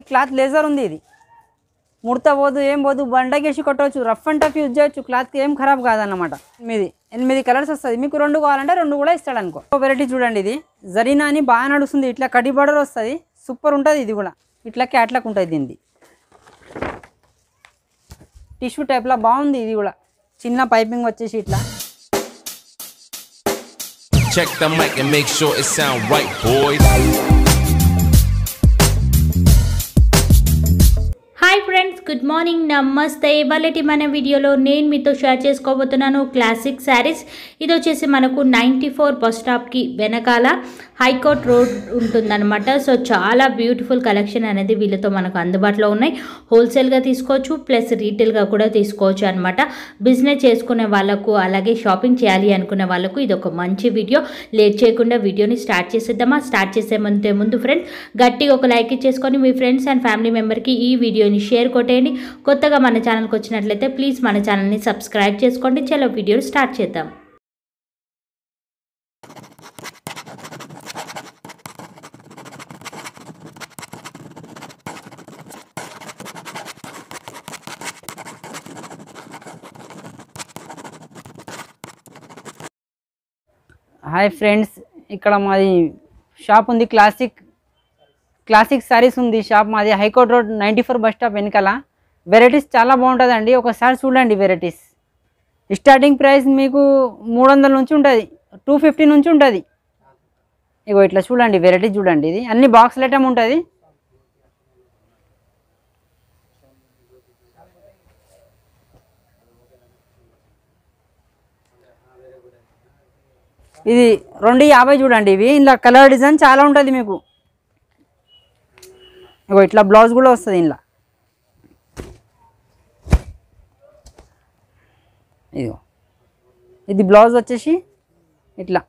Cloth laser ఉంది ఇది ముడత పోదు ఏం పోదు బండకేసి కొట్టవచ్చు రఫ్ అండ్ టఫ్ యూజ్ చేయొచ్చు క్లాత్కి ఏం ఖరాబ్ కాదన్నమాట ఎనిమిది ఎనిమిది కలర్స్ వస్తుంది మీకు రెండు కావాలంటే రెండు కూడా ఇస్తాడు అనుకో వెరైటీ చూడండి ఇది జరీనా అని బాగా నడుస్తుంది ఇట్లా కడి బర్డర్ వస్తుంది సూపర్ ఉంటుంది ఇది కూడా ఇట్లా క్యాట్లాక్ ఉంటుంది దీనిది టిష్యూ టైప్లో బాగుంది ఇది కూడా చిన్న పైపింగ్ వచ్చేసి ఇట్లా Check the mic and make sure it sound right, boys. Hi friends good morning నమస్తే ఇవాళటి మన వీడియోలో నేను మీతో షేర్ చేసుకోబోతున్నాను క్లాసిక్ శారీస్ ఇది వచ్చేసి మనకు నైంటీ ఫోర్ బస్ స్టాప్కి వెనకాల హైకోర్ట్ రోడ్ ఉంటుందన్నమాట సో చాలా బ్యూటిఫుల్ కలెక్షన్ అనేది వీళ్ళతో మనకు అందుబాటులో ఉన్నాయి హోల్సేల్గా తీసుకోవచ్చు ప్లస్ రీటైల్గా కూడా తీసుకోవచ్చు అనమాట బిజినెస్ చేసుకునే వాళ్ళకు అలాగే షాపింగ్ చేయాలి అనుకునే వాళ్ళకు ఇది ఒక మంచి వీడియో లేట్ చేయకుండా వీడియోని స్టార్ట్ చేసేద్దామా స్టార్ట్ చేసే ముందే ముందు ఫ్రెండ్స్ గట్టిగా ఒక లైక్ ఇచ్చేసుకొని మీ ఫ్రెండ్స్ అండ్ ఫ్యామిలీ మెంబర్కి ఈ వీడియోని షేర్ కొట్టేయండి కొత్తగా మన ఛానల్కి వచ్చినట్లయితే ప్లీజ్ మన ఛానల్ని సబ్స్క్రైబ్ చేసుకోండి చలో వీడియోని స్టార్ట్ చేద్దాం హాయ్ ఫ్రెండ్స్ ఇక్కడ మాది షాప్ ఉంది క్లాసిక్ క్లాసిక్ శారీస్ ఉంది షాప్ మాది high court road ninety four bus stop వెనకాల వెరైటీస్ చాలా బాగుంటుందండి ఒకసారి చూడండి వెరైటీస్ స్టార్టింగ్ ప్రైస్ మీకు మూడు వందల నుంచి ఉంటుంది టూ ఫిఫ్టీ నుంచి ఉంటుంది ఇగో ఇట్లా చూడండి వెరైటీ చూడండి ఇది అన్ని బాక్స్ ఐటమ్ ఉంటుంది ఇది రెండు యాభై చూడండి ఇవి ఇలా కలర్ డిజైన్ చాలా ఉంటుంది మీకు ఇగో ఇట్లా బ్లౌజ్ కూడా వస్తుంది ఇలా ఇదిగో ఇది బ్లౌజ్ వచ్చేసి ఇట్లా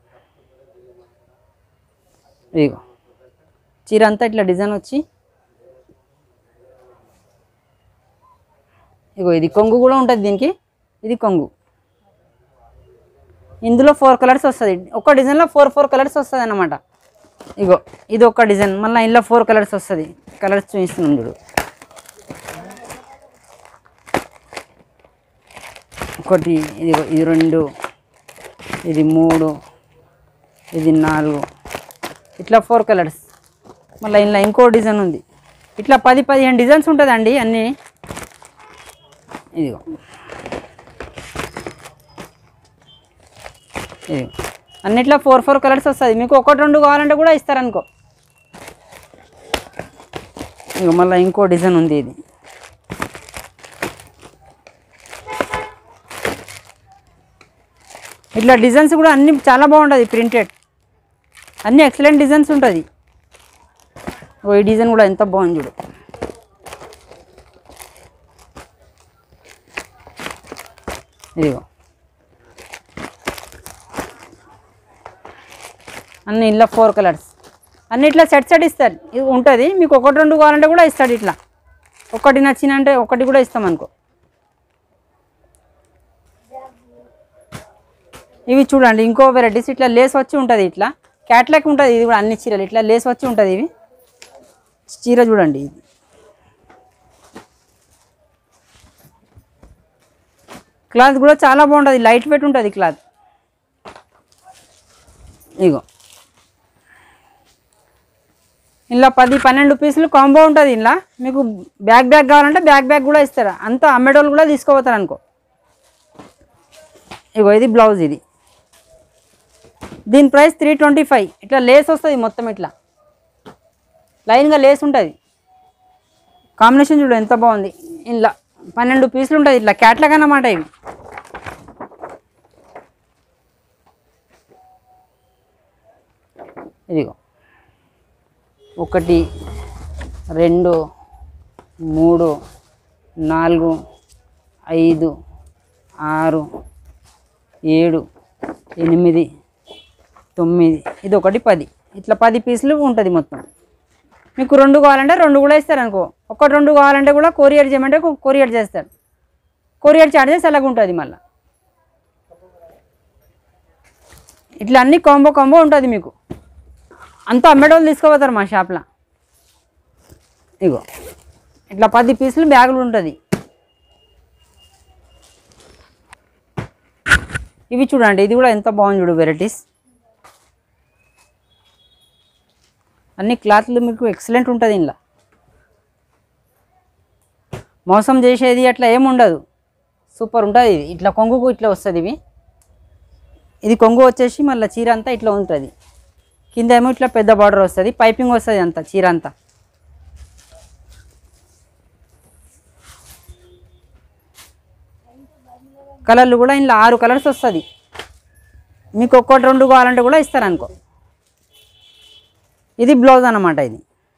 ఇదిగో చీర అంతా ఇట్లా డిజైన్ వచ్చి ఇగో ఇది కొంగు కూడా ఉంటుంది దీనికి ఇది కొంగు ఇందులో ఫోర్ కలర్స్ వస్తుంది ఒక డిజైన్లో ఫోర్ ఫోర్ కలర్స్ వస్తుంది అన్నమాట ఇగో ఇది ఒక డిజైన్ మళ్ళీ ఇందులో ఫోర్ కలర్స్ వస్తుంది కలర్స్ చూపిస్తున్నాం చూడు ఒకటి ఇది ఇది రెండు ఇది మూడు ఇది నాలుగు ఇట్లా ఫోర్ కలర్స్ మళ్ళీ ఇందులో ఇంకో డిజైన్ ఉంది ఇట్లా పది పదిహేను డిజైన్స్ ఉంటుందండి అన్నీ ఇదిగో ఇది అన్నిట్లో ఫోర్ ఫోర్ కలర్స్ వస్తుంది మీకు ఒకటి రెండు కావాలంటే కూడా ఇస్తారనుకో ఇక మళ్ళీ ఇంకో డిజైన్ ఉంది ఇది ఇట్లా డిజైన్స్ కూడా అన్ని చాలా బాగుంటుంది ప్రింటెడ్ అన్ని ఎక్సలెంట్ డిజైన్స్ ఉంటుంది ఓ ఈ డిజైన్ కూడా ఎంత బాగుంది చూడు ఇదిగో అన్ని ఇట్లా ఫోర్ కలర్స్ అన్ని ఇట్లా సెట్ సెట్ ఇస్తారు ఇది ఉంటుంది మీకు ఒకటి రెండు కావాలంటే కూడా ఇస్తాడు ఇట్లా ఒకటి నచ్చిందంటే ఒకటి కూడా ఇస్తాం అనుకో ఇవి చూడండి ఇంకో వెరైటీస్ ఇట్లా లేస్ వచ్చి ఉంటుంది ఇట్లా క్యాట్లాక్ ఉంటుంది ఇది కూడా అన్ని చీరలు ఇట్లా లేస్ వచ్చి ఉంటుంది ఇవి చీర చూడండి ఇది క్లాత్ కూడా చాలా బాగుంటుంది లైట్ వెయిట్ ఉంటుంది క్లాత్ ఇగో ఇలా పది పన్నెండు పీసులు కాంబో ఉంటుంది ఇలా మీకు బ్యాగ్ బ్యాగ్ కావాలంటే బ్యాగ్ బ్యాగ్ కూడా ఇస్తారు అంతా అమ్మేటోళ్ళు కూడా తీసుకోపోతారు అనుకో ఇగో ఇది బ్లౌజ్ ఇది దీని ప్రైస్ త్రీ ట్వంటీ ఫైవ్ ఇట్లా లేస్ వస్తుంది మొత్తం ఇట్లా లైన్గా లేస్ ఉంటుంది కాంబినేషన్ చూడు ఎంత బాగుంది ఇలా పన్నెండు పీసులు ఉంటుంది ఇట్లా క్యాట్లాగ్ అన్నమాట ఇవి ఇదిగో ఒకటి రెండు మూడు నాలుగు ఐదు ఆరు ఏడు ఎనిమిది తొమ్మిది ఇది ఒకటి పది ఇట్లా పది పీసులు ఉంటుంది మొత్తం మీకు రెండు కావాలంటే రెండు కూడా ఇస్తారు అనుకో ఒకటి రెండు కావాలంటే కూడా కొరియర్ చేయమంటే కొ- కొరియర్ చేస్తారు కొరియర్ ఛార్జెస్ అలాగ ఉంటుంది మళ్ళీ ఇట్లా అన్ని కాంబో కాంబో ఉంటుంది మీకు అంతా అమ్మేటోళ్ళు తీసుకోపోతారు మా షాప్లో ఇగో ఇట్లా పది పీసులు బ్యాగులు ఉంటుంది ఇవి చూడండి ఇది కూడా ఎంత బాగుంది చూడు వెరైటీస్ అన్ని క్లాత్లు మీకు ఎక్సలెంట్ ఉంటుంది ఇంట్లో మోసం చేసేది అట్లా ఏముండదు సూపర్ ఉంటుంది ఇది ఇట్లా కొంగుకు ఇట్లా వస్తుంది ఇవి ఇది కొంగు వచ్చేసి మళ్ళీ చీర అంతా ఇట్లా ఉంటుంది కింద ఏమో ఇట్లా పెద్ద బార్డర్ వస్తుంది పైపింగ్ వస్తుంది అంతా చీర అంతా కలర్లు కూడా ఇందులో ఆరు కలర్స్ వస్తుంది మీకు ఒక్కటి రెండు కావాలంటే కూడా ఇస్తారు అనుకో ఇది బ్లౌజ్ అన్నమాట ఇది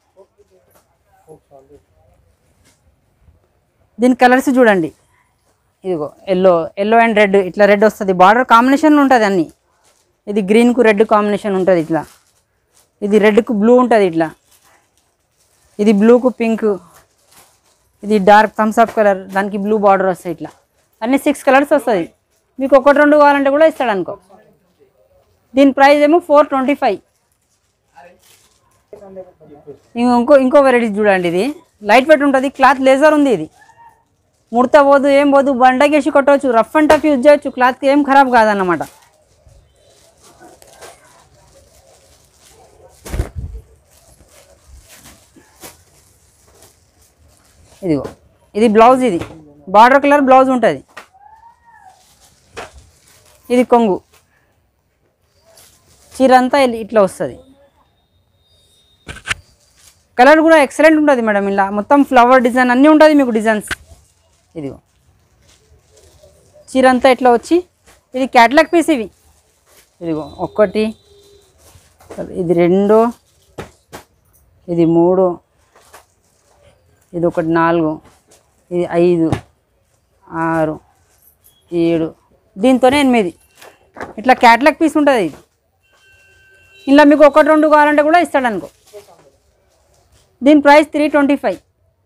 దీని కలర్స్ చూడండి ఇదిగో ఎల్లో ఎల్లో అండ్ రెడ్ ఇట్లా రెడ్ వస్తుంది బార్డర్ కాంబినేషన్లో ఉంటుంది అన్నీ ఇది గ్రీన్కు రెడ్ కాంబినేషన్ ఉంటుంది ఇట్లా ఇది రెడ్కు బ్లూ ఉంటుంది ఇట్లా ఇది బ్లూకు పింక్ ఇది డార్క్ థమ్స్ అప్ కలర్ దానికి బ్లూ బార్డర్ వస్తాయి ఇట్లా అన్ని సిక్స్ కలర్స్ వస్తుంది మీకు ఒకటి రెండు కావాలంటే కూడా ఇస్తాడు అనుకో దీని ప్రైస్ ఏమో ఫోర్ ట్వంటీ ఫైవ్ ఇంకో ఇంకో వెరైటీ చూడండి ఇది లైట్ వెయిట్ ఉంటుంది క్లాత్ లేజర్ ఉంది ఇది ముడత పోదు ఏం పోదు బండకేసి కొట్టవచ్చు రఫ్ అండ్ టఫ్ యూజ్ చేయొచ్చు క్లాత్కి ఏం ఖరాబ్ కాదన్నమాట ఇదిగో ఇది బ్లౌజ్ ఇది బార్డర్ కలర్ బ్లౌజ్ ఉంటుంది ఇది కొంగు చీర అంతా ఇల్- ఇట్లా వస్తుంది కలర్ కూడా ఎక్సలెంట్ ఉంటుంది మేడం ఇలా మొత్తం ఫ్లవర్ డిజైన్ అన్నీ ఉంటుంది మీకు డిజైన్స్ ఇదిగో చీర అంతా ఇట్లా వచ్చి ఇది క్యాట్లాగ్ పీస్ ఇవి ఇదిగో ఒక్కటి ఇది రెండు ఇది మూడు ఇది ఒకటి నాలుగు ఇది ఐదు ఆరు ఏడు దీంతోనే ఎనిమిది ఇట్లా క్యాట్లాగ్ పీస్ ఉంటుంది ఇది ఇలా మీకు ఒకటి రెండు కావాలంటే కూడా ఇస్తాడు అనుకో దీని ప్రైస్ త్రీ ట్వంటీ ఫైవ్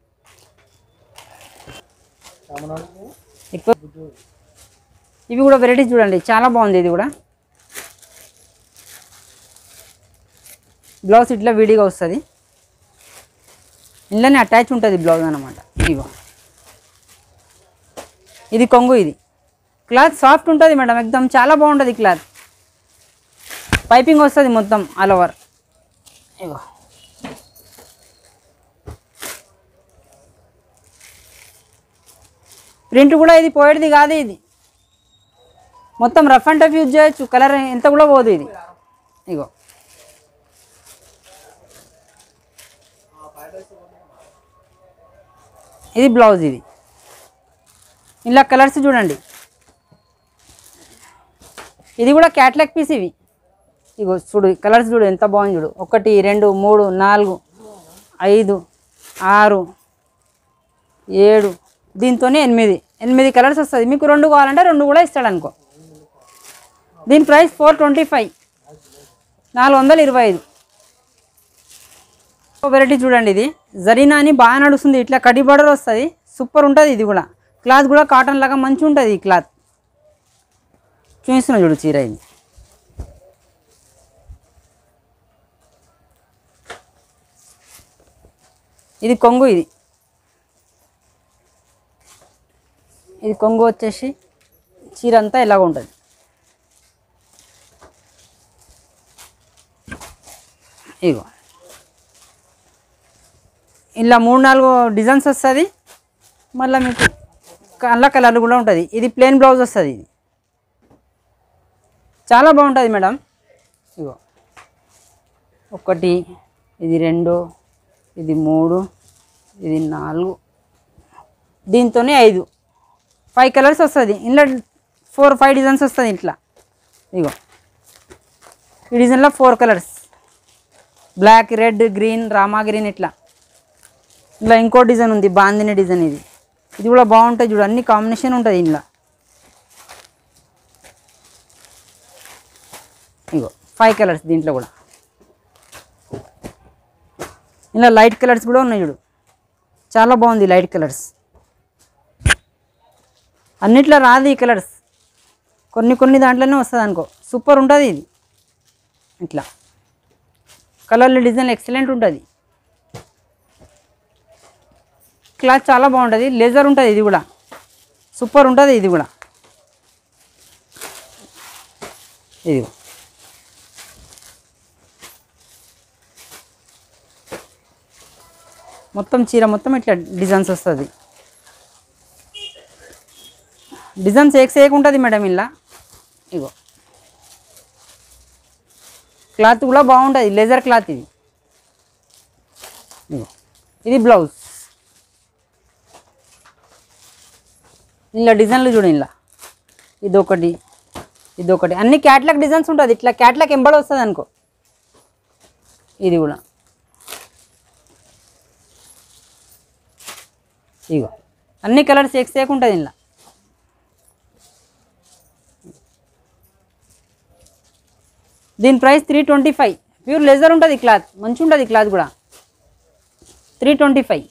ఎక్కువ ఇవి కూడా వెరైటీస్ చూడండి చాలా బాగుంది ఇది కూడా బ్లౌజ్ ఇట్లా విడిగా వస్తుంది ఇంట్లోనే అటాచ్ ఉంటుంది బ్లౌజ్ అనమాట ఇగో ఇది కొంగు ఇది క్లాత్ సాఫ్ట్ ఉంటుంది మేడం ఎక్దమ్ చాలా బాగుంటుంది క్లాత్ పైపింగ్ వస్తుంది మొత్తం ఆల్ ఓవర్ ఇగో ప్రింట్ కూడా ఇది పోయేది కాదు ఇది మొత్తం రఫ్ అండ్ టఫ్ యూజ్ చేయొచ్చు కలర్ ఎంత కూడా పోదు ఇది ఇగో ఇది బ్లౌజ్ ఇది ఇలా కలర్స్ చూడండి ఇది కూడా క్యాట్లాగ్ పీస్ ఇవి ఇగో చూడు కలర్స్ చూడు ఎంత బాగుంది చూడు ఒకటి రెండు మూడు నాలుగు ఐదు ఆరు ఏడు దీంతోనే ఎనిమిది ఎనిమిది కలర్స్ వస్తుంది మీకు రెండు కావాలంటే రెండు కూడా ఇస్తాడు అనుకో దీని ప్రైస్ ఫోర్ ట్వంటీ ఫైవ్ నాలుగు వందల ఇరవై ఐదు వెరైటీ చూడండి ఇది జరీనా అని బాగా నడుస్తుంది ఇట్లా కడి బార్డర్ వస్తుంది సూపర్ ఉంటుంది ఇది కూడా క్లాత్ కూడా కాటన్ లాగా మంచిగా ఉంటుంది ఈ క్లాత్ చూపిస్తున్నా చూడు చీర ఇది ఇది కొంగు ఇది ఇది కొంగు వచ్చేసి చీర అంతా ఇలాగ ఉంటుంది ఇగో ఇలా మూడు నాలుగు డిజైన్స్ వస్తుంది మళ్ళీ మీకు కళ్ళ కలర్లు కూడా ఉంటుంది ఇది ప్లెయిన్ బ్లౌజ్ వస్తుంది ఇది చాలా బాగుంటుంది మేడం ఇగో ఒకటి ఇది రెండు ఇది మూడు ఇది నాలుగు దీంతోనే ఐదు ఫైవ్ కలర్స్ వస్తుంది ఇంట్లో ఫోర్ ఫైవ్ డిజైన్స్ వస్తుంది ఇట్లా ఇగో ఈ డిజైన్లో four colours black red green రామా గ్రీన్ ఇట్లా ఇలా ఇంకో డిజైన్ ఉంది బాందిని డిజైన్ ఇది ఇది కూడా బాగుంటుంది చూడు అన్ని కాంబినేషన్ ఉంటుంది ఇంట్లో ఇగో ఫైవ్ కలర్స్ దీంట్లో కూడా ఇలా లైట్ కలర్స్ కూడా ఉన్నాయి చూడు చాలా బాగుంది లైట్ కలర్స్ అన్నిట్లో రాదు ఈ కలర్స్ కొన్ని కొన్ని దాంట్లోనే వస్తుంది అనుకో సూపర్ ఉంటుంది ఇది ఇట్లా కలర్లు డిజైన్ ఎక్సలెంట్ ఉంటుంది క్లాత్ చాలా బాగుంటుంది లేజర్ ఉంటుంది ఇది కూడా సూపర్ ఉంటుంది ఇది కూడా ఇది మొత్తం చీర మొత్తం ఇట్లా డిజైన్స్ వస్తుంది డిజైన్స్ ఏక్ సేక్ ఉంటుంది మేడం ఇలా ఇగో క్లాత్ కూడా బాగుంటుంది లెజర్ క్లాత్ ఇది ఇగో ఇది బ్లౌజ్ ఇలా డిజైన్లు చూడండి ఇలా ఇదొకటి ఇదొకటి అన్ని క్యాట్లాగ్ డిజైన్స్ ఉంటుంది ఇట్లా క్యాట్లాగ్ ఎంబడి వస్తుంది అనుకో ఇది కూడా ఇగో అన్ని కలర్స్ ఎక్స్ ఉంటుంది ఇలా దీని price three twenty five pure laser ఉంటుంది క్లాత్ మంచిగా ఉంటుంది క్లాత్ కూడా త్రీ ట్వంటీ ఫైవ్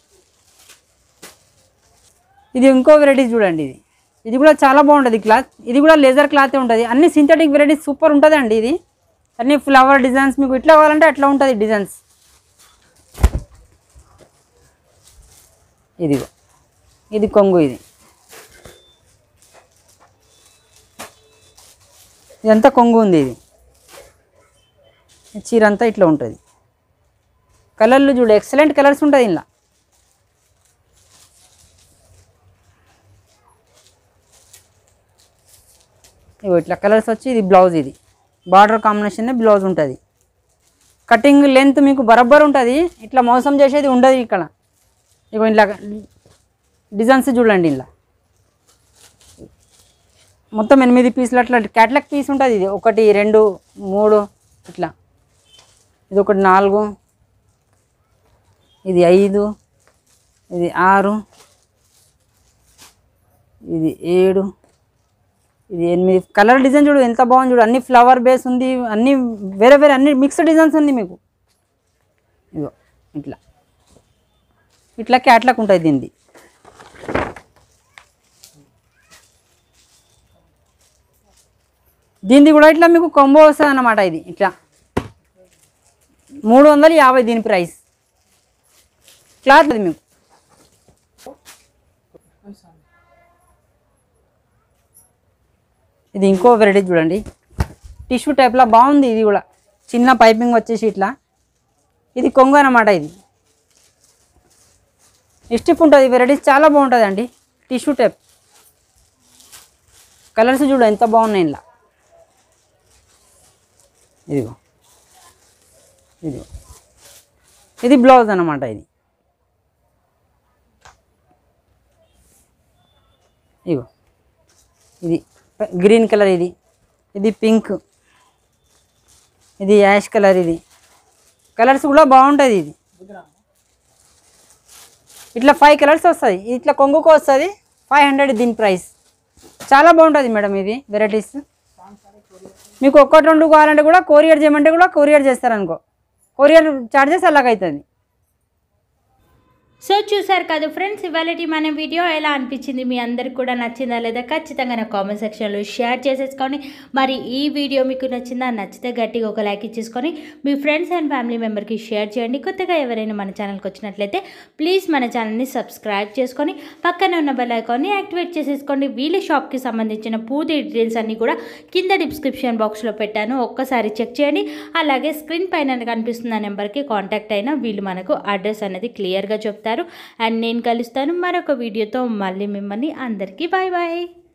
ఇది ఇంకో వెరైటీస్ చూడండి ఇది ఇది కూడా చాలా బాగుంటుంది క్లాత్ ఇది కూడా లేజర్ క్లాత్ ఉంటుంది అన్ని సింథటిక్ వెరైటీస్ సూపర్ ఉంటుంది అండి ఇది అన్ని ఫ్లవర్ డిజైన్స్ మీకు ఇట్లా కావాలంటే అట్లా ఉంటుంది డిజైన్స్ ఇదిగో ఇది కొంగు ఇది ఇదంతా కొంగు ఉంది ఇది ఈ చీర అంతా ఇట్లా ఉంటుంది కలర్లు చూడు ఎక్సలెంట్ కలర్స్ ఉంటుంది ఇలా ఇగో ఇట్లా కలర్స్ వచ్చి ఇది బ్లౌజ్ ఇది బార్డర్ కాంబినేషన్ బ్లౌజ్ ఉంటుంది కటింగ్ లెంత్ మీకు బరబ్బర్ ఉంటుంది ఇట్లా మోసం చేసేది ఉండదు ఇక్కడ ఇగో ఇట్లా డిజైన్స్ చూడండి ఇలా మొత్తం ఎనిమిది పీసులు అట్లా క్యాట్లాగ్ పీస్ ఉంటుంది ఇది ఒకటి రెండు మూడు ఇట్లా ఇది ఒకటి నాలుగు ఇది ఐదు ఇది ఆరు ఇది ఏడు ఇది ఎనిమిది కలర్ డిజైన్ చూడు ఎంత బాగుంది చూడు అన్ని ఫ్లవర్ బేస్ ఉంది అన్ని వేరే వేరే అన్ని మిక్స్డ్ డిజైన్స్ ఉంది మీకు ఇగో ఇట్లా ఇట్లా క్యాట్లాక్ ఉంటుంది దీనిది దీనిది కూడా ఇట్లా మీకు కొంబో వస్తుంది అన్నమాట ఇది ఇట్లా మూడు వందల యాభై దీని ప్రైస్ క్లాత్ అది మీకు ఇది ఇంకో వెరైటీ చూడండి టిష్యూ టైప్లో బాగుంది ఇది కూడా చిన్న పైపింగ్ వచ్చేసి ఇట్లా ఇది కొంగు అన్నమాట ఇది స్టిఫ్ ఉంటుంది వెరైటీస్ చాలా బాగుంటుంది అండి టిష్యూ టైప్ కలర్స్ చూడు ఎంత బాగున్నాయి ఇలా ఇదిగో ఇదిగో ఇది బ్లౌజ్ అన్నమాట ఇది ఇగో ఇది గ్రీన్ కలర్ ఇది ఇది పింక్ ఇది యాష్ కలర్ ఇది కలర్స్ కూడా బాగుంటుంది ఇది ఇట్లా ఫైవ్ కలర్స్ వస్తుంది ఇట్లా కొంగుకు వస్తుంది ఫైవ్ హండ్రెడ్ దీని ప్రైస్ చాలా బాగుంటుంది మేడం ఇది వెరైటీస్ మీకు ఒక్కటి రెండు కావాలంటే కూడా కొరియర్ చేయమంటే కూడా కొరియర్ చేస్తారనుకో కొరియర్ ఛార్జెస్ అలాగవుతుంది సో చూసారు కదా ఫ్రెండ్స్ ఇవాళ మన వీడియో ఎలా అనిపించింది మీ అందరికి కూడా నచ్చిందా లేదా ఖచ్చితంగా నా కామెంట్ సెక్షన్లో షేర్ చేసేసుకోండి మరి ఈ వీడియో మీకు నచ్చిందా నచ్చితే గట్టిగా ఒక లైక్ ఇచ్చేసుకొని మీ ఫ్రెండ్స్ అండ్ ఫ్యామిలీ మెంబర్కి షేర్ చేయండి కొత్తగా ఎవరైనా మన ఛానల్కి వచ్చినట్లయితే ప్లీజ్ మన ఛానల్ని సబ్స్క్రైబ్ చేసుకొని పక్కనే ఉన్న బెల్ ఐకాన్ని యాక్టివేట్ చేసేసుకోండి వీళ్ళ షాప్కి సంబంధించిన పూర్తి డీటెయిల్స్ అన్నీ కూడా కింద డిస్క్రిప్షన్ బాక్స్లో పెట్టాను ఒక్కసారి చెక్ చేయండి అలాగే స్క్రీన్ పైన కనిపిస్తున్న నెంబర్కి కాంటాక్ట్ అయినా వీళ్ళు మనకు అడ్రస్ అనేది క్లియర్గా చెప్తారు అండ్ నేను కలుస్తాను మరొక వీడియోతో మళ్ళీ మిమ్మల్ని అందరికీ బాయ్ బాయ్